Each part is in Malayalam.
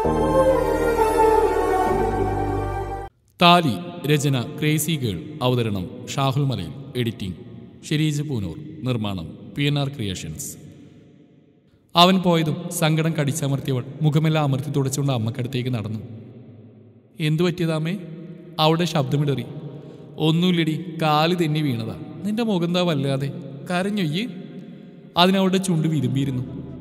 താലി രചന ക്രേസി ഗേൾ അവതരണം ഷാഹുൽ മലയിൽ എഡിറ്റിംഗ് ഷെരീജ് പൂനൂർ നിർമ്മാണം പി എൻ ആർ ക്രിയേഷൻസ് അവൻ പോയതും സങ്കടം കടിച്ചമർത്തിയവൾ മുഖമെല്ലാം അമർത്തി തുടച്ചുകൊണ്ട് അമ്മക്കടുത്തേക്ക് നടന്നു എന്തു പറ്റിയതാമേ അവിടെ ശബ്ദമിടറി ഒന്നുമില്ലടി കാല് തെന്നി വീണതാ നിന്റെ മുഖന്താ വല്ലാതെ കരഞ്ഞൊയ്യ് അതിനവളുടെ ചുണ്ട് വിരുമ്പിയിരുന്നു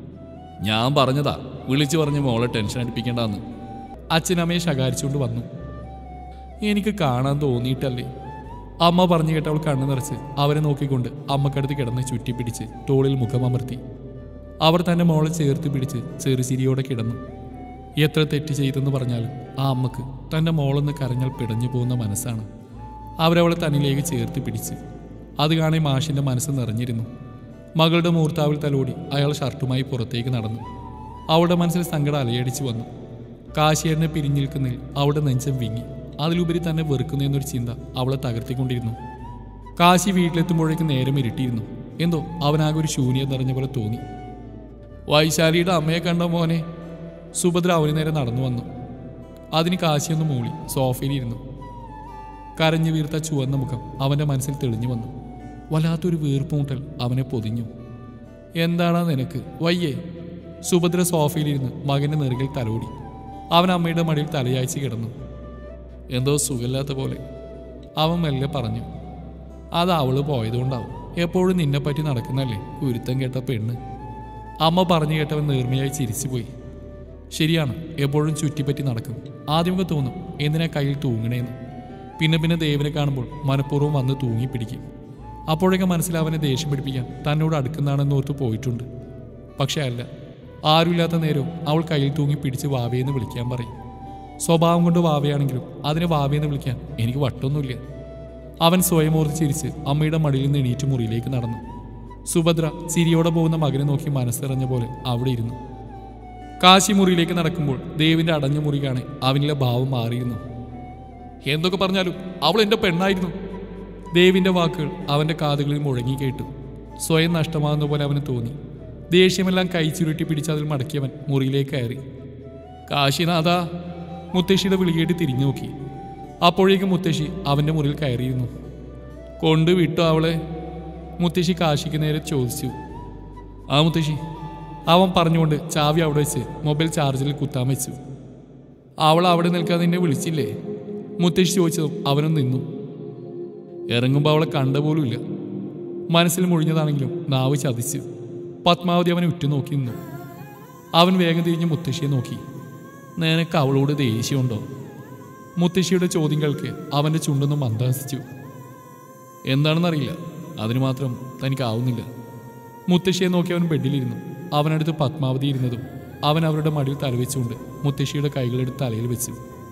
ഞാൻ പറഞ്ഞതാ വിളിച്ചു പറഞ്ഞ് മോളെ ടെൻഷൻ അടുപ്പിക്കേണ്ടെന്ന് അച്ഛനമ്മയെ ശകാരിച്ചുകൊണ്ട് വന്നു എനിക്ക് കാണാൻ തോന്നിയിട്ടല്ലേ അമ്മ പറഞ്ഞു കേട്ടവൾ കണ്ണു നിറച്ച് അവരെ നോക്കിക്കൊണ്ട് അമ്മക്കടുത്ത് കിടന്ന് ചുറ്റിപ്പിടിച്ച് തോളിൽ മുഖമമർത്തി അവർ തന്റെ മോളെ ചേർത്ത് പിടിച്ച് ചെറുചിരിയോടെ കിടന്നു എത്ര തെറ്റ് ചെയ്തെന്ന് പറഞ്ഞാലും ആ അമ്മക്ക് തന്റെ മോളൊന്ന് കരഞ്ഞാൽ പിടഞ്ഞു പോകുന്ന മനസ്സാണ് അവരവളെ തന്നിലേക്ക് ചേർത്ത് പിടിച്ച് അത് കാണി മാഷിന്റെ മനസ്സ് നിറഞ്ഞിരുന്നു മകളുടെ മൂർത്താവിൽ തലോടി അയാൾ ഷർട്ടുമായി പുറത്തേക്ക് നടന്നു അവളുടെ മനസ്സിൽ സങ്കടം അലയടിച്ചു വന്നു കാശിയേറിനെ പിരിഞ്ഞു നിൽക്കുന്നതിൽ അവളുടെ നെഞ്ചം വിങ്ങി അതിലുപരി തന്നെ വെറുക്കുന്നു എന്നൊരു ചിന്ത അവളെ തകർത്തിക്കൊണ്ടിരുന്നു കാശി വീട്ടിലെത്തുമ്പോഴേക്ക് നേരം ഇരുട്ടിയിരുന്നു എന്തോ അവനാകെ ഒരു ശൂന്യത നിറഞ്ഞ പോലെ തോന്നി വൈശാലിയുടെ അമ്മയെ കണ്ട മോനെ സുഭദ്ര അവന് നേരെ നടന്നു വന്നു അതിന് കാശിയൊന്ന് മൂളി സോഫയിലിരുന്നു കരഞ്ഞു വീർത്ത ചുവന്ന മുഖം അവന്റെ മനസ്സിൽ തെളിഞ്ഞു വന്നു വല്ലാത്തൊരു വീർപ്പുമുട്ടൽ അവനെ പൊതിഞ്ഞു എന്താണാ നിനക്ക് വയ്യേ സുഭദ്ര സോഫയിലിരുന്ന് മകന്റെ നെറുകിൽ തലോടി അവൻ അമ്മയുടെ മടിയിൽ തലയാഴ്ച കിടന്നു എന്തോ സുഖമില്ലാത്ത പോലെ അവൻ മെല്ലെ പറഞ്ഞു അത് അവള് പോയതുകൊണ്ടാവും എപ്പോഴും നിന്നെപ്പറ്റി നടക്കുന്നല്ലേ കുരുത്തം കേട്ട പെണ്ണ് അമ്മ പറഞ്ഞു കേട്ടവൻ നേർമയായി ചിരിച്ചുപോയി ശരിയാണ് എപ്പോഴും ചുറ്റിപ്പറ്റി നടക്കും ആദ്യമൊക്കെ തോന്നും എന്തിനാ കയ്യിൽ തൂങ്ങണേന്ന് പിന്നെ പിന്നെ ദേവനെ കാണുമ്പോൾ മനഃപൂർവ്വം വന്ന് തൂങ്ങിപ്പിടിക്കും അപ്പോഴൊക്കെ മനസ്സിൽ അവനെ ദേഷ്യം പിടിപ്പിക്കാൻ തന്നോട് അടുക്കുന്നതാണെന്ന് ഓർത്ത് പോയിട്ടുണ്ട് പക്ഷെ അല്ല ആരുമില്ലാത്ത നേരവും അവൾ കയ്യിൽ തൂങ്ങി പിടിച്ച് വാവയെന്ന് വിളിക്കാൻ പറയും സ്വഭാവം കൊണ്ട് വാവയാണെങ്കിലും അതിനെ വാവയെന്ന് വിളിക്കാൻ എനിക്ക് വട്ടൊന്നുമില്ല അവൻ സ്വയം ഓർത്ത് ചിരിച്ച് അമ്മയുടെ മടിയിൽ നിന്ന് എണീറ്റ് മുറിയിലേക്ക് നടന്നു സുഭദ്ര ചിരിയോടെ പോകുന്ന മകനെ നോക്കി മനസ്സറിഞ്ഞ പോലെ അവിടെ ഇരുന്നു കാശി മുറിയിലേക്ക് നടക്കുമ്പോൾ ദേവിന്റെ അടഞ്ഞ മുറി കാണെ അവനിലെ ഭാവം മാറിയിരുന്നു എന്തൊക്കെ പറഞ്ഞാലും അവൾ എന്റെ പെണ്ണായിരുന്നു ദേവിന്റെ വാക്കുകൾ അവന്റെ കാതുകളിൽ മുഴങ്ങി കേട്ടു സ്വയം നഷ്ടമാകുന്ന പോലെ അവന് തോന്നി ദേഷ്യമെല്ലാം കൈ ചുരുട്ടി പിടിച്ച് അതിൽ മടക്കിയവൻ മുറിയിലേക്ക് കയറി കാശിനാഥ മുത്തശ്ശിയുടെ വിളികേട്ട് തിരിഞ്ഞു നോക്കി അപ്പോഴേക്കും മുത്തശ്ശി അവന്റെ മുറിയിൽ കയറിയിരുന്നു കൊണ്ടുവിട്ടു അവളെ മുത്തശ്ശി കാശിക്ക് നേരെ ചോദിച്ചു ആ മുത്തശ്ശി അവൻ പറഞ്ഞുകൊണ്ട് ചാവി അവിടെ വെച്ച് മൊബൈൽ ചാർജിൽ കുത്താൻ വെച്ചു അവൾ അവിടെ നിൽക്കാതെ നിന്നെ വിളിച്ചില്ലേ മുത്തശ്ശി ചോദിച്ചതും അവനും നിന്നു ഇറങ്ങുമ്പോൾ അവളെ കണ്ട പോലുമില്ല മനസ്സിൽ മുഴിഞ്ഞതാണെങ്കിലും നാവ് ചതിച്ചു പത്മാവതി അവനെ ഉറ്റുനോക്കി നിന്നു അവൻ വേഗം തിരിഞ്ഞ് മുത്തശ്ശിയെ നോക്കി നിനക്ക് അവളോട് ദേഷ്യമുണ്ടോ മുത്തശ്ശിയുടെ ചോദ്യം കേൾക്ക് അവൻ്റെ ചുണ്ടൊന്നും മന്ദഹസിച്ചു എന്താണെന്നറിയില്ല അതിന് മാത്രം തനിക്കാവുന്നില്ല മുത്തശ്ശിയെ നോക്കി അവൻ ബെഡിലിരുന്നു അവനടുത്ത് പത്മാവതി ഇരുന്നതും അവൻ അവരുടെ മടിയിൽ തലവെച്ചുകൊണ്ട് മുത്തശ്ശിയുടെ കൈകളെടുത്ത് തലയിൽ വെച്ചു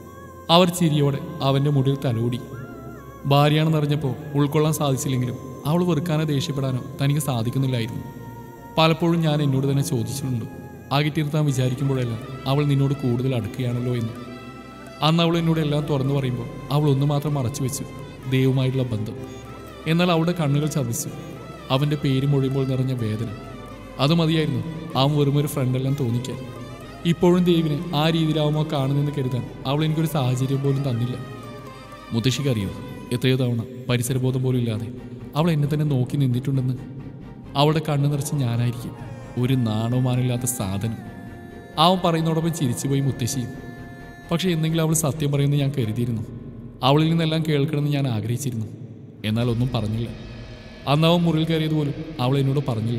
അവർ ചിരിയോടെ അവൻ്റെ മുടിയിൽ തലോടി ഭാര്യയാണെന്നറിഞ്ഞപ്പോൾ ഉൾക്കൊള്ളാൻ സാധിച്ചില്ലെങ്കിലും അവൾ വെറുക്കാനോ ദേഷ്യപ്പെടാനോ തനിക്ക് സാധിക്കുന്നില്ലായിരുന്നു പലപ്പോഴും ഞാൻ എന്നോട് തന്നെ ചോദിച്ചിട്ടുണ്ട് അകറ്റിരുത്താൻ വിചാരിക്കുമ്പോഴെല്ലാം അവൾ നിന്നോട് കൂടുതൽ അടുക്കുകയാണല്ലോ എന്ന് അന്ന് അവൾ എന്നോട് എല്ലാം തുറന്നു പറയുമ്പോൾ അവൾ ഒന്ന് മാത്രം മറച്ചു വെച്ചു ദൈവമായിട്ടുള്ള ബന്ധം എന്നാൽ അവളുടെ കണ്ണുകൾ ചതിച്ചു അവൻ്റെ പേര് മൊഴിയുമ്പോൾ നിറഞ്ഞ വേദന അത് മതിയായിരുന്നു അവൻ വെറുമൊരു ഫ്രണ്ടെല്ലാം തോന്നിക്കാൻ ഇപ്പോഴും ദേവിനെ ആ രീതിയിലാവുമോ കാണുന്നെന്ന് കരുതാൻ അവൾ എനിക്കൊരു സാഹചര്യം പോലും തന്നില്ല മുത്തശ്ശിക്ക് അറിയോ എത്രയോ തവണ പരിസരബോധം പോലും ഇല്ലാതെ അവൾ എന്നെ തന്നെ നോക്കി നിന്നിട്ടുണ്ടെന്ന് അവളുടെ കണ്ണു നിറച്ച് ഞാനായിരിക്കും ഒരു നാണവുമാനില്ലാത്ത സാധനം അവൻ പറയുന്നതോടൊപ്പം ചിരിച്ചുപോയി മുത്തശ്ശിയും പക്ഷെ എന്തെങ്കിലും അവൾ സത്യം പറയുമെന്ന് ഞാൻ കരുതിയിരുന്നു അവളിൽ നിന്നെല്ലാം കേൾക്കണമെന്ന് ഞാൻ ആഗ്രഹിച്ചിരുന്നു എന്നാൽ ഒന്നും പറഞ്ഞില്ല അന്ന് അവൻ മുറിയിൽ കയറിയത് പോലും അവൾ എന്നോട് പറഞ്ഞില്ല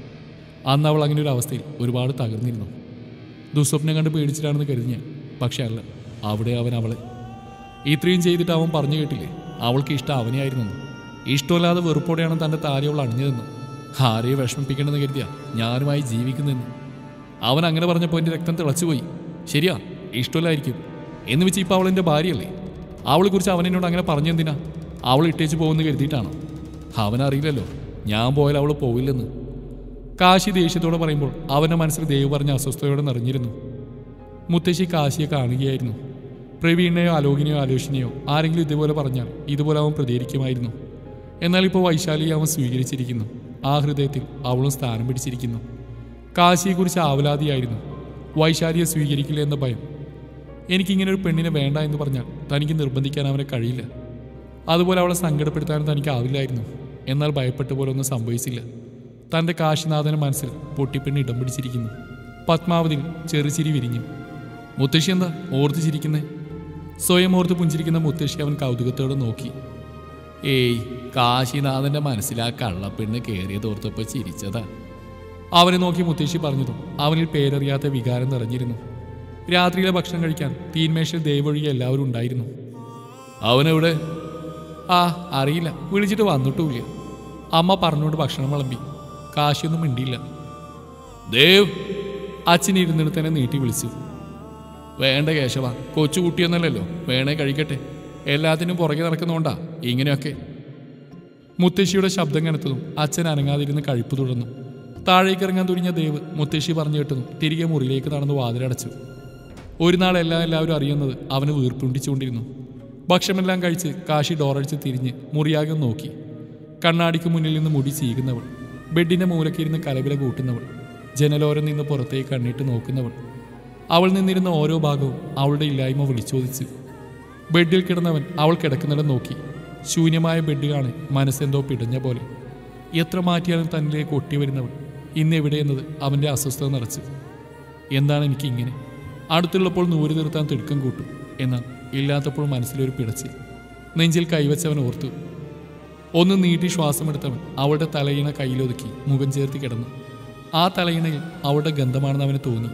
അന്ന് അവൾ അങ്ങനെ ഒരു അവസ്ഥയിൽ ഒരുപാട് തകർന്നിരുന്നു ദുസ്വപ്നം കണ്ട് പേടിച്ചിട്ടാണെന്ന് കരുതി ഞാൻ പക്ഷെ അല്ല അവിടെ അവൻ അവളെ ഇത്രയും ചെയ്തിട്ട് അവൻ പറഞ്ഞു കേട്ടില്ലേ അവൾക്ക് ഇഷ്ടം അവനെയായിരുന്നു ഇഷ്ടമില്ലാതെ വെറുപ്പോടെയാണ് തൻ്റെ താരി അവൾ അണിഞ്ഞതെന്ന് ആരെയും വിഷമിപ്പിക്കണമെന്ന് കരുതിയാ ഞാനുമായി ജീവിക്കുന്നെന്ന് അവൻ അങ്ങനെ പറഞ്ഞപ്പോൾ എൻ്റെ രക്തം തിളച്ചുപോയി ശരിയാ ഇഷ്ടമില്ലായിരിക്കും എന്ന് വെച്ച് ഇപ്പോൾ അവൾ എൻ്റെ ഭാര്യയല്ലേ അവളെക്കുറിച്ച് അവൻ എന്നോട് അങ്ങനെ പറഞ്ഞെന്തിനാ അവൾ ഇട്ടേച്ച് പോകുമെന്ന് കരുതിയിട്ടാണോ അവനറിയില്ലല്ലോ ഞാൻ പോയാൽ അവൾ പോവില്ലെന്ന് കാശി ദേഷ്യത്തോടെ പറയുമ്പോൾ അവൻ്റെ മനസ്സിൽ ദേവ് പറഞ്ഞ അസ്വസ്ഥതയോടെ നിറഞ്ഞിരുന്നു മുത്തശ്ശി കാശിയെ കാണുകയായിരുന്നു പ്രവീണിനെയോ അലോകിനെയോ ആലോചനയോ ആരെങ്കിലും ഇതുപോലെ പറഞ്ഞാൽ ഇതുപോലെ അവൻ പ്രതികരിക്കുമായിരുന്നു എന്നാൽ ഇപ്പോൾ വൈശാലിയെ അവൻ സ്വീകരിച്ചിരിക്കുന്നു ആ ഹൃദയത്തിൽ അവളും സ്ഥാനം പിടിച്ചിരിക്കുന്നു കാശിയെക്കുറിച്ച് ആവലാതിയായിരുന്നു വൈശാലിയെ സ്വീകരിക്കില്ല എന്ന ഭയം എനിക്കിങ്ങനെ ഒരു പെണ്ണിനെ വേണ്ട എന്ന് പറഞ്ഞാൽ തനിക്ക് നിർബന്ധിക്കാൻ അവനെ കഴിയില്ല അതുപോലെ അവളെ സങ്കടപ്പെടുത്താനും തനിക്കാവില്ലായിരുന്നു എന്നാൽ ഭയപ്പെട്ട പോലെ ഒന്നും സംഭവിച്ചില്ല തൻ്റെ കാശിനാഥന മനസ്സിൽ പൊട്ടിപ്പെണ്ണ് ഇടം പിടിച്ചിരിക്കുന്നു പത്മാവതിൽ ചെറുചിരി വിരിഞ്ഞു മുത്തശ്ശി എന്താ ഓർത്ത് ചിരിക്കുന്നേ സ്വയം ഓർത്ത് പുഞ്ചിരിക്കുന്ന മുത്തശ്ശി അവൻ കൗതുകത്തോടെ നോക്കി ഏയ് കാശിനാഥന്റെ മനസ്സിൽ ആ കള്ളപ്പെണ്ണ് കയറിയതോർത്തപ്പോൾ ചിരിച്ചതാ അവനെ നോക്കി മുത്തശ്ശി പറഞ്ഞതും അവനിൽ പേരറിയാത്ത വികാരം നിറഞ്ഞിരുന്നു രാത്രിയിലെ ഭക്ഷണം കഴിക്കാൻ തീന്മേശയിൽ ദൈവൊഴികെ എല്ലാവരും ഉണ്ടായിരുന്നു അവനെവിടെ ആ അറിയില്ല വിളിച്ചിട്ട് വന്നിട്ടുമില്ല അമ്മ പറഞ്ഞുകൊണ്ട് ഭക്ഷണം വിളമ്പി കാശിയൊന്നും മിണ്ടിയില്ല ദേവ് അച്ഛൻ ഇരുന്നിടത്ത് തന്നെ നീട്ടി വിളിച്ചു വേണ്ട കേശവ കൊച്ചുകുട്ടിയൊന്നല്ലല്ലോ വേണേ കഴിക്കട്ടെ എല്ലാത്തിനും പുറകെ നടക്കുന്നോണ്ടാ ഇങ്ങനെയൊക്കെ മുത്തശ്ശിയുടെ ശബ്ദം കനത്തതും അച്ഛൻ അനങ്ങാതിരുന്ന് കഴിപ്പ് തുടർന്നു താഴേക്ക് ഇറങ്ങാൻ തുനിഞ്ഞ ദേവ് മുത്തശ്ശി പറഞ്ഞു കേട്ടതും തിരികെ മുറിയിലേക്ക് നടന്ന് വാതിലടച്ചു ഒരു നാൾ എല്ലാം എല്ലാവരും അറിയുന്നത് അവന് വീർപ്പുണ്ടിച്ചുകൊണ്ടിരുന്നു ഭക്ഷണമെല്ലാം കഴിച്ച് കാശി ഡോറടിച്ച് തിരിഞ്ഞ് മുറിയാകെ നോക്കി കണ്ണാടിക്ക് മുന്നിൽ നിന്ന് മുടി ചീകുന്നവൾ ബെഡിന്റെ മൂലക്കിരുന്ന് കലവില കൂട്ടുന്നവൾ ജനലോരം നിന്ന് പുറത്തേക്ക് കണ്ണിട്ട് നോക്കുന്നവൾ അവൾ നിന്നിരുന്ന ഓരോ ഭാഗവും അവളുടെ ഇല്ലായ്മ വിളിച്ചോദിച്ചു ബെഡിൽ കിടന്നവൻ അവൾ കിടക്കുന്നിടം നോക്കി ശൂന്യമായ ബെഡ് കാണെ മനസ്സെന്തോ പിടഞ്ഞ പോലെ എത്ര മാറ്റിയാലും തന്നിലേക്ക് ഒട്ടി വരുന്നവൾ ഇന്ന് എവിടെയെന്നത് അവൻ്റെ അസ്വസ്ഥത നിറച്ചു എന്താണ് എനിക്ക് ഇങ്ങനെ അടുത്തുള്ളപ്പോൾ നൂര് നിർത്താൻ തിടുക്കം കൂട്ടും എന്നാൽ ഇല്ലാത്തപ്പോൾ മനസ്സിലൊരു പിടച്ച് നെഞ്ചിൽ കൈവച്ചവൻ ഓർത്തു ഒന്ന് നീട്ടി ശ്വാസമെടുത്തവൻ അവളുടെ തലയിണ കയ്യിലൊതുക്കി മുഖം ചേർത്ത് കിടന്നു ആ തലയിണയിൽ അവളുടെ ഗന്ധമാണെന്ന് അവന് തോന്നി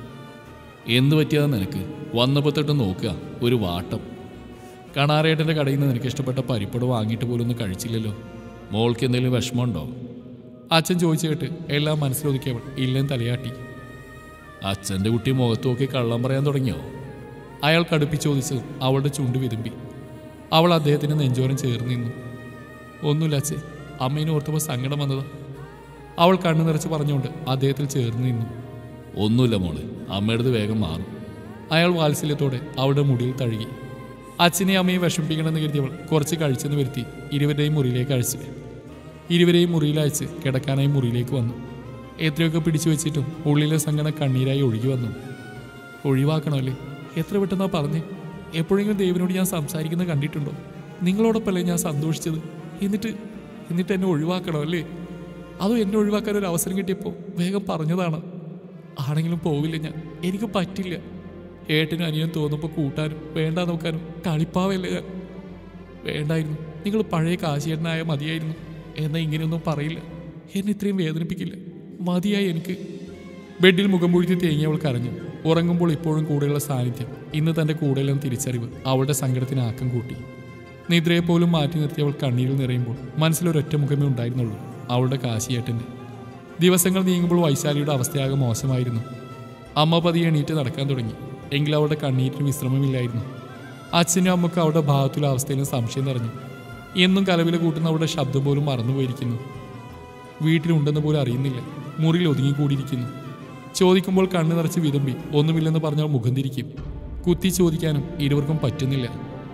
എന്ത് പറ്റിയതാ നിനക്ക് വന്നപ്പോൾ തൊട്ട് നോക്കുക ഒരു വാട്ടം കണാറേട്ടൻ്റെ കടയിൽ നിന്ന് നിനക്ക് ഇഷ്ടപ്പെട്ട പരിപ്പട വാങ്ങിയിട്ട് പോലും ഒന്നും കഴിച്ചില്ലല്ലോ മോൾക്ക് എന്തെങ്കിലും വിഷമമുണ്ടോ അച്ഛൻ ചോദിച്ചു കേട്ട് എല്ലാം മനസ്സിലൊതുക്കിയവൾ ഇല്ലെന്ന് തലയാട്ടി അച്ഛൻ്റെ കുട്ടി മുഖത്ത് നോക്കി കള്ളം പറയാൻ തുടങ്ങിയോ അയാൾ കടുപ്പിച്ച് ചോദിച്ചത് അവളുടെ ചുണ്ട് വിതുമ്പി അവൾ അദ്ദേഹത്തിന് നെഞ്ചോരം ചേർന്ന് നിന്നു ഒന്നുമില്ല അച്ഛേ അമ്മേനെ ഓർത്തപ്പോൾ സങ്കടം വന്നതാ അവൾ കണ്ണു നിറച്ച് പറഞ്ഞുകൊണ്ട് അദ്ദേഹത്തിൽ ചേർന്ന് നിന്നു ഒന്നുമില്ല മോള് അമ്മയുടെ വേഗം മാറും അയാൾ വാത്സല്യത്തോടെ അവളുടെ മുടിയിൽ തഴുകി അച്ഛനെ അമ്മയെ വിഷമിപ്പിക്കണമെന്ന് കരുതിയവൾ കുറച്ച് കഴിച്ചെന്ന് വരുത്തി ഇരുവരുടെയും മുറിയിലേക്ക് അയച്ചു ഇരുവരെയും മുറിയിൽ അയച്ച് കിടക്കാനായി മുറിയിലേക്ക് വന്നു എത്രയൊക്കെ പിടിച്ചു വെച്ചിട്ടും ഉള്ളിലെ സങ്കടം കണ്ണീരായി ഒഴുകി വന്നു ഒഴിവാക്കണമല്ലേ എത്ര പെട്ടെന്നാ പറഞ്ഞേ എപ്പോഴെങ്കിലും ദൈവനോട് ഞാൻ സംസാരിക്കുന്നത് കണ്ടിട്ടുണ്ടോ നിങ്ങളോടൊപ്പമല്ലേ ഞാൻ സന്തോഷിച്ചത് എന്നിട്ട് എന്നിട്ട് എന്നെ ഒഴിവാക്കണം അല്ലേ അതോ എന്നെ ഒഴിവാക്കാൻ ഒരു അവസരം കിട്ടിയപ്പോൾ വേഗം പറഞ്ഞതാണ് ആണെങ്കിലും പോവില്ല ഞാൻ എനിക്ക് പറ്റില്ല ഏട്ടനും അനിയനും തോന്നുമ്പോൾ കൂട്ടാനും വേണ്ട നോക്കാനും കളിപ്പാവല്ലേ ഞാൻ വേണ്ടായിരുന്നു നിങ്ങൾ പഴയ കാശിയേട്ടനായ മതിയായിരുന്നു എന്നാൽ ഇങ്ങനെയൊന്നും പറയില്ല എന്നെ ഇത്രയും വേദനിപ്പിക്കില്ല മതിയായി എനിക്ക് ബെഡിൽ മുഖം പൊഴുത്തി തേങ്ങിയവൾ കരഞ്ഞു ഉറങ്ങുമ്പോൾ ഇപ്പോഴും കൂടെയുള്ള സാന്നിധ്യം ഇന്ന് തൻ്റെ കൂടെയെല്ലാം തിരിച്ചറിവ് അവളുടെ സങ്കടത്തിന് ആക്കം കൂട്ടി നിദ്രയെ പോലും മാറ്റി നിർത്തിയവൾ കണ്ണീരിൽ നിറയുമ്പോൾ മനസ്സിലൊരൊറ്റ മുഖമേ ഉണ്ടായിരുന്നുള്ളൂ അവളുടെ കാശിയേട്ടൻ്റെ ദിവസങ്ങൾ നീങ്ങുമ്പോൾ വൈശാലിയുടെ അവസ്ഥയാകെ മോശമായിരുന്നു അമ്മ പതിയെ എണീറ്റ് നടക്കാൻ തുടങ്ങി എങ്കിൽ അവളുടെ കണ്ണീരിന് വിശ്രമമില്ലായിരുന്നു അച്ഛനും അമ്മക്കും അവളുടെ ഭാഗത്തുള്ള അവസ്ഥയിലും സംശയം നിറഞ്ഞു എന്നും കലവില കൂട്ടുന്ന അവളുടെ ശബ്ദം പോലും മറന്നുപോയിരിക്കുന്നു വീട്ടിലുണ്ടെന്ന് പോലും അറിയുന്നില്ല മുറിയിൽ ഒതുങ്ങിക്കൂടിയിരിക്കുന്നു ചോദിക്കുമ്പോൾ കണ്ണു നിറച്ച് വിതുമ്പി ഒന്നുമില്ലെന്ന് പറഞ്ഞാൽ മുഖം തിരിക്കും കുത്തി ചോദിക്കാനും ഇരുവർക്കും പറ്റുന്നില്ല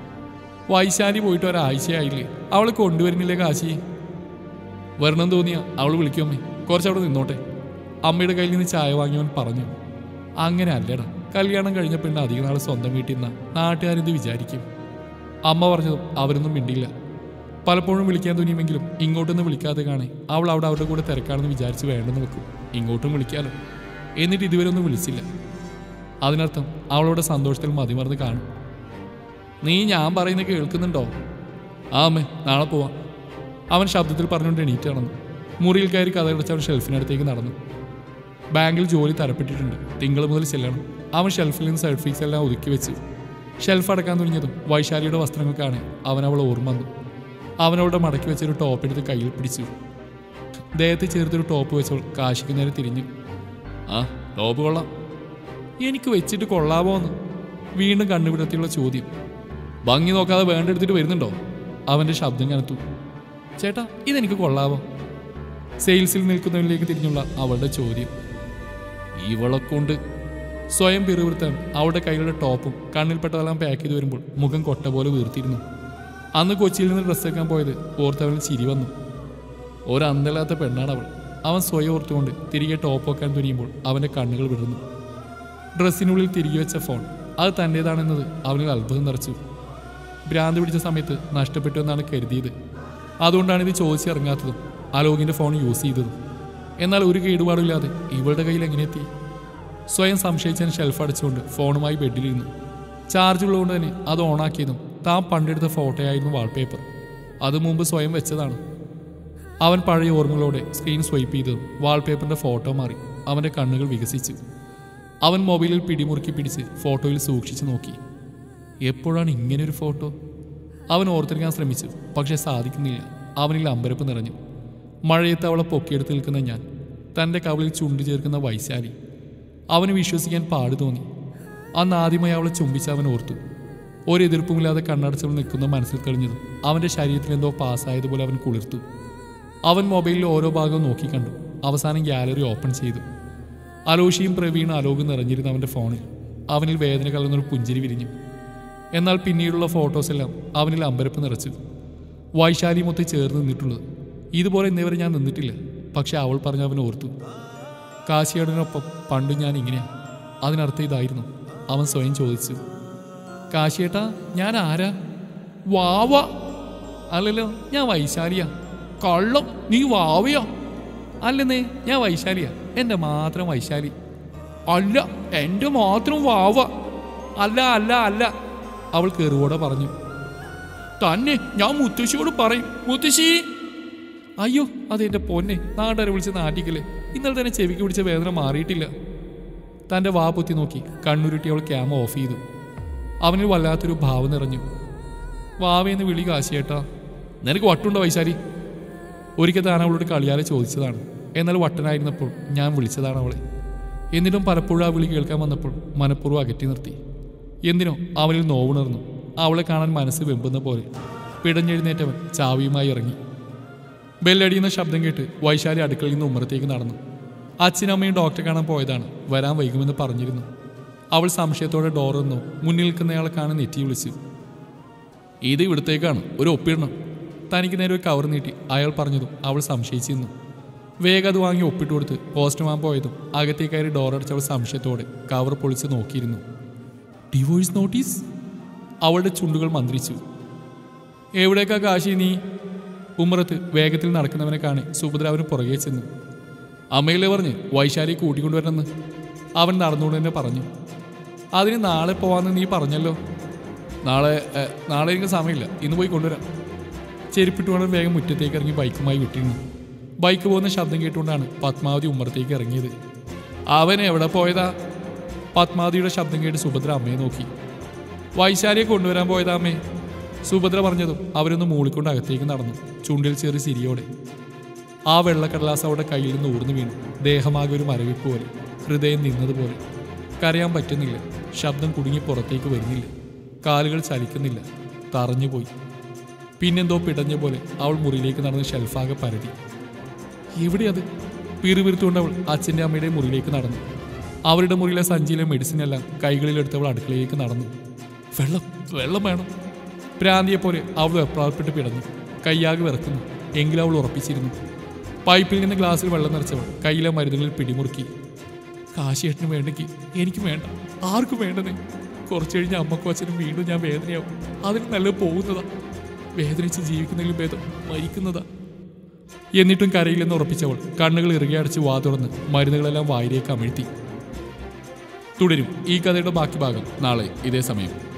വൈശാലി പോയിട്ട് ഒരാഴ്ചയായില്ലേ അവൾ കൊണ്ടുവരുന്നില്ലേ കാശി വരണം തോന്നിയ അവൾ വിളിക്കുമേ കുറച്ചവിടെ നിന്നോട്ടെ അമ്മയുടെ കയ്യിൽ നിന്ന് ചായ വാങ്ങിയവൻ പറഞ്ഞു അങ്ങനെ അല്ലടാ കല്യാണം കഴിഞ്ഞ പെണ്ണ് അധിക നാൾ സ്വന്തം വീട്ടിൽ നിന്ന നാട്ടുകാരെന്ത് വിചാരിക്കും അമ്മ പറഞ്ഞതും അവരൊന്നും മിണ്ടില്ല പലപ്പോഴും വിളിക്കാൻ തുനിയുമെങ്കിലും ഇങ്ങോട്ടൊന്നും വിളിക്കാതെ കാണേ അവൾ അവിടെ അവരുടെ കൂടെ തിരക്കാണെന്ന് വിചാരിച്ച് വേണ്ടെന്ന് വെക്കും ഇങ്ങോട്ടും വിളിക്കാലോ എന്നിട്ട് ഇതുവരെ ഒന്നും വിളിച്ചില്ല അതിനർത്ഥം അവളുടെ സന്തോഷത്തിൽ മതിമറന്ന് കാണും നീ ഞാൻ പറയുന്നത് കേൾക്കുന്നുണ്ടോ ആ അമ്മേ നാളെ പോവാം അവൻ ശബ്ദത്തിൽ പറഞ്ഞുകൊണ്ട് എണീറ്റ് നടന്നു മുറിയിൽ കയറി കഥകടച്ച് അവൻ ഷെൽഫിനടുത്തേക്ക് നടന്നു ബാങ്കിൽ ജോലി തരപ്പെട്ടിട്ടുണ്ട് തിങ്കൾ മുതൽ ചെല്ലണം അവൻ ഷെൽഫിൽ നിന്ന് സർട്ടിഫിക്കറ്റ്സ് എല്ലാം ഒതുക്കി വെച്ച് ഷെൽഫ് അടക്കാൻ തുടങ്ങിയതും വൈശാലിയുടെ വസ്ത്രങ്ങൾക്കാണ് അവൻ അവൾ ഓർമ്മ വന്നു അവനവളുടെ മടക്കി വെച്ചൊരു ടോപ്പ് എടുത്ത് കയ്യിൽ പിടിച്ചു ദേഹത്ത് ചേർത്തൊരു ടോപ്പ് വെച്ചവൾ കാശിക്ക് നേരെ തിരിഞ്ഞു ആ ടോപ്പ് കൊള്ളാം എനിക്ക് വെച്ചിട്ട് കൊള്ളാമോ എന്ന് വീണ്ടും കണ്ണുപിടത്തിയുള്ള ചോദ്യം ഭംഗി നോക്കാതെ വേണ്ടെടുത്തിട്ട് വരുന്നുണ്ടോ അവൻ്റെ ശബ്ദം കനത്തു ചേട്ടാ ഇതെനിക്ക് കൊള്ളാമോ സെയിൽസിൽ നിൽക്കുന്നവരിലേക്ക് തിരിഞ്ഞുള്ള അവളുടെ ചോദ്യം ഇവളെ കൊണ്ട് സ്വയം പിറുവിറുത്താൻ അവളുടെ കയ്യിലുള്ള ടോപ്പും കണ്ണിൽപ്പെട്ടതെല്ലാം പാക്ക് ചെയ്ത് വരുമ്പോൾ മുഖം കൊട്ട പോലെ വീർത്തിരുന്നു അന്ന് കൊച്ചിയിൽ നിന്ന് ഡ്രസ്സ് വെക്കാൻ പോയത് ഓർത്തവന് ചിരി വന്നു ഒരന്തലാത്ത പെണ്ണാണ് അവൾ അവൻ സ്വയം ഓർത്തുകൊണ്ട് തിരികെ ടോപ്പ് വെക്കാൻ തുനിയുമ്പോൾ അവൻ്റെ കണ്ണുകൾ വിടുന്നു ഡ്രസ്സിനുള്ളിൽ തിരികെ വെച്ച ഫോൺ അത് തൻ്റേതാണെന്നത് അവനിൽ അത്ഭുതം നിറച്ചു ഭ്രാന്ത് പിടിച്ച സമയത്ത് നഷ്ടപ്പെട്ടു എന്നാണ് കരുതിയത് അതുകൊണ്ടാണ് ഇത് ചോദിച്ചിറങ്ങാത്തതും അലോകിൻ്റെ ഫോൺ യൂസ് ചെയ്തതും എന്നാൽ ഒരു കേടുപാടില്ലാതെ ഇവളുടെ കയ്യിൽ എങ്ങനെ എത്തി സ്വയം സംശയിച്ചതിന് ഷെൽഫ് അടച്ചുകൊണ്ട് ഫോണുമായി ബെഡിലിരുന്നു ചാർജ് ഉള്ളതുകൊണ്ട് തന്നെ അത് ഓണാക്കിയതും താൻ പണ്ടെടുത്ത ഫോട്ടോയായിരുന്നു വാൾപേപ്പർ അത് മുമ്പ് സ്വയം വെച്ചതാണ് അവൻ പഴയ ഓർമ്മകളോടെ സ്ക്രീൻ സ്വൈപ്പ് ചെയ്തതും വാൾപേപ്പറിന്റെ ഫോട്ടോ മാറി അവന്റെ കണ്ണുകൾ വികസിച്ചു അവൻ മൊബൈലിൽ പിടിമുറുക്കി പിടിച്ച് ഫോട്ടോയിൽ സൂക്ഷിച്ചു നോക്കി എപ്പോഴാണ് ഇങ്ങനൊരു ഫോട്ടോ അവൻ ഓർത്തെടുക്കാൻ ശ്രമിച്ചു പക്ഷെ സാധിക്കുന്നില്ല അവനിൽ അമ്പരപ്പ് നിറഞ്ഞു മഴയത്ത് അവളെ പൊക്കിയെടുത്ത് നിൽക്കുന്ന ഞാൻ തൻ്റെ കവിളിൽ ചുണ്ടു ചേർക്കുന്ന വൈശാലി അവന് വിശ്വസിക്കാൻ പാട് തോന്നി അന്ന് ആദ്യമായി അവളെ ചുംബിച്ച് അവൻ ഓർത്തു ഒരു എതിർപ്പുമില്ലാതെ കണ്ണടച്ചവൾ നിൽക്കുന്ന മനസ്സിൽ തെളിഞ്ഞതും അവൻ്റെ ശരീരത്തിൽ എന്തോ പാസ്സായതുപോലെ അവൻ കുളിർത്തു അവൻ മൊബൈലിൽ ഓരോ ഭാഗവും നോക്കിക്കണ്ടു അവസാനം ഗാലറി ഓപ്പൺ ചെയ്തു അലോഷിയും പ്രവീണും അലോകും നിറഞ്ഞിരുന്ന അവൻ്റെ ഫോണിൽ അവനിൽ വേദന കലർന്നൊരു പുഞ്ചിരി വിരിഞ്ഞു എന്നാൽ പിന്നീടുള്ള ഫോട്ടോസ് എല്ലാം അവനിൽ അമ്പരപ്പ് നിറച്ചു വൈശാലിയുമൊത്ത് ചേർന്ന് നിന്നിട്ടുള്ളത് ഇതുപോലെ ഇന്നേവരെ ഞാൻ നിന്നിട്ടില്ല പക്ഷെ അവൾ പറഞ്ഞ അവൻ ഓർത്തു കാശിയേടനൊപ്പം പണ്ട് ഞാൻ ഇങ്ങനെയാ അതിനർത്ഥം ഇതായിരുന്നു അവൻ സ്വയം ചോദിച്ചു കാശിയേട്ടാ ഞാൻ ആരാ വാവ അല്ലല്ലോ ഞാൻ വൈശാലിയാ കള്ളം നീ വാവയോ അല്ലെന്നേ ഞാൻ വൈശാലിയാ എൻ്റെ മാത്രം വൈശാലി അല്ല എൻ്റെ മാത്രം വാവ അല്ല അല്ല അല്ല അവൾ കയറുവോടെ പറഞ്ഞു തന്നെ ഞാൻ മുത്തശ്ശിയോട് പറയും മുത്തശ്ശി അയ്യോ അതെന്റെ പൊന്നെ നാട്ടുകാരെ വിളിച്ച് നാട്ടിക്കല്ലേ ഇന്നലെ തന്നെ ചെവിക്ക് പിടിച്ച വേദന മാറിയിട്ടില്ല തൻ്റെ വാ പൊത്തി നോക്കി കണ്ണുരുട്ടി അവൾ ക്യാമ ഓഫ് ചെയ്തു അവനിൽ വല്ലാത്തൊരു ഭാവം നിറഞ്ഞു വാവയെന്ന് വിളി കാശിയേട്ടാ നിനക്ക് വട്ടുണ്ടോ വൈശാലി ഒരിക്കൽ താൻ അവളോട് കളിയാലെ ചോദിച്ചതാണ് എന്നാൽ വട്ടനായിരുന്നപ്പോൾ ഞാൻ വിളിച്ചതാണ് അവളെ എന്നിട്ടും പലപ്പോഴും ആ വിളി കേൾക്കാൻ വന്നപ്പോൾ മനഃപൂർവ്വം അകറ്റി നിർത്തി എന്തിനോ അവനിൽ നോവുണർന്നു അവളെ കാണാൻ മനസ്സ് വെമ്പുന്ന പോലെ പിടഞ്ഞെഴുന്നേറ്റവൻ ചാവിയുമായി ഇറങ്ങി ബെല്ലടിയുന്ന ശബ്ദം കേട്ട് വൈശാലി അടുക്കളയിൽ നിന്ന് ഉമ്മറത്തേക്ക് നടന്നു അച്ഛനും അമ്മയും ഡോക്ടറെ കാണാൻ പോയതാണ് വരാൻ വൈകുമെന്ന് പറഞ്ഞിരുന്നു അവൾ സംശയത്തോടെ ഡോർ നിന്നു മുന്നിൽ നിൽക്കുന്നയാളെ കാണാൻ നെറ്റി വിളിച്ചു ഇത് ഇവിടത്തേക്കാണ് ഒരു ഒപ്പിടണം തനിക്ക് നേരെ ഒരു കവർ നീട്ടി അയാൾ പറഞ്ഞതും അവൾ സംശയിച്ചിരുന്നു വേഗം അത് വാങ്ങി ഒപ്പിട്ട് കൊടുത്ത് പോസ്റ്റ്മാൻ പോയതും അകത്തേക്ക് കയറി ഡോർ അടച്ചവൾ സംശയത്തോടെ കവർ പൊളിച്ച് നോക്കിയിരുന്നു ഡിവോഴ്സ് നോട്ടീസ് അവളുടെ ചുണ്ടുകൾ മന്ത്രിച്ചു എവിടേക്കാ കാശി നീ ഉമ്മറത്ത് വേഗത്തിൽ നടക്കുന്നവനെ കാണി സുഭദ്ര അവന് പുറകെ ചെന്നു അമ്മയിലെ പറഞ്ഞ് വൈശാലിയെ കൂട്ടിക്കൊണ്ടുവരണമെന്ന് അവൻ നടന്നുകൊണ്ട് തന്നെ പറഞ്ഞു അതിന് നാളെ പോവാന്ന് നീ പറഞ്ഞല്ലോ നാളെ ഏ, നാളെ എനിക്ക് സമയമില്ല ഇന്ന് പോയി കൊണ്ടുവരാം ചെരുപ്പിട്ട് വേണം വേഗം മുറ്റത്തേക്ക് ഇറങ്ങി ബൈക്കുമായി വിട്ടിരുന്നു ബൈക്ക് പോകുന്ന ശബ്ദം കേട്ടുകൊണ്ടാണ് പത്മാവതി ഉമ്മറത്തേക്ക് ഇറങ്ങിയത് അവൻ എവിടെ പോയതാ പത്മാവതിയുടെ ശബ്ദം കേട്ട് സുഭദ്ര അമ്മയെ നോക്കി വൈശാലിയെ കൊണ്ടുവരാൻ പോയതാ അമ്മേ സുഭദ്ര പറഞ്ഞതും അവരൊന്ന് മൂളിക്കൊണ്ട് അകത്തേക്ക് നടന്നു ചുണ്ടിൽ ചെറിയ സിരിയോടെ ആ വെള്ളക്കടലാസ് അവളുടെ കയ്യിൽ നിന്ന് ഊർന്നു വീണു ദേഹമാകെ ഒരു മരവിപ്പ് പോലെ ഹൃദയം നിന്നതുപോലെ കരയാൻ പറ്റുന്നില്ല ശബ്ദം കുടുങ്ങി പുറത്തേക്ക് വരുന്നില്ല കാലുകൾ ചലിക്കുന്നില്ല തറഞ്ഞുപോയി പിന്നെന്തോ പിടഞ്ഞ പോലെ അവൾ മുറിയിലേക്ക് നടന്ന് ഷെൽഫാകെ പരതി എവിടെയത് പിറുപിറുത്തുകൊണ്ട് അവൾ അച്ഛൻ്റെ അമ്മയുടെ മുറിയിലേക്ക് നടന്നു അവരുടെ മുറിയിലെ സഞ്ചിയിലെ മെഡിസിൻ എല്ലാം കൈകളിലെടുത്തവൾ അടുക്കളയിലേക്ക് നടന്നു വെള്ളം വെള്ളം വേണം ഭ്രാന്തിയെ പോലെ അവൾ വെപ്രാളപ്പെട്ട് പിടഞ്ഞു കയ്യാകെ വിറക്കുന്നു എങ്കിലും അവൾ ഉറപ്പിച്ചിരുന്നു പൈപ്പിൽ നിന്ന് ഗ്ലാസ്സിൽ വെള്ളം നിറച്ചവൾ കയ്യിലെ മരുന്നുകളിൽ പിടിമുറുക്കി കാശിയേട്ടന് വേണ്ടെങ്കിൽ എനിക്ക് വേണ്ട ആർക്കും വേണ്ടത് കുറച്ച് കഴിഞ്ഞ് അമ്മക്കും അച്ഛനും വീണ്ടും ഞാൻ വേദനയാവും അതിന് നല്ലത് പോകുന്നതാ വേദനിച്ച് ജീവിക്കുന്നതിലും ഭേദം മരിക്കുന്നതാ എന്നിട്ടും കരയില്ലെന്ന് ഉറപ്പിച്ചവൾ കണ്ണുകൾ ഇറുകെ അടച്ച് വാ തുറന്ന് മരുന്നുകളെല്ലാം വായിലേക്ക് അമിഴ്ത്തി തുടരും ഈ കഥയുടെ ബാക്കി ഭാഗം നാളെ ഇതേ സമയം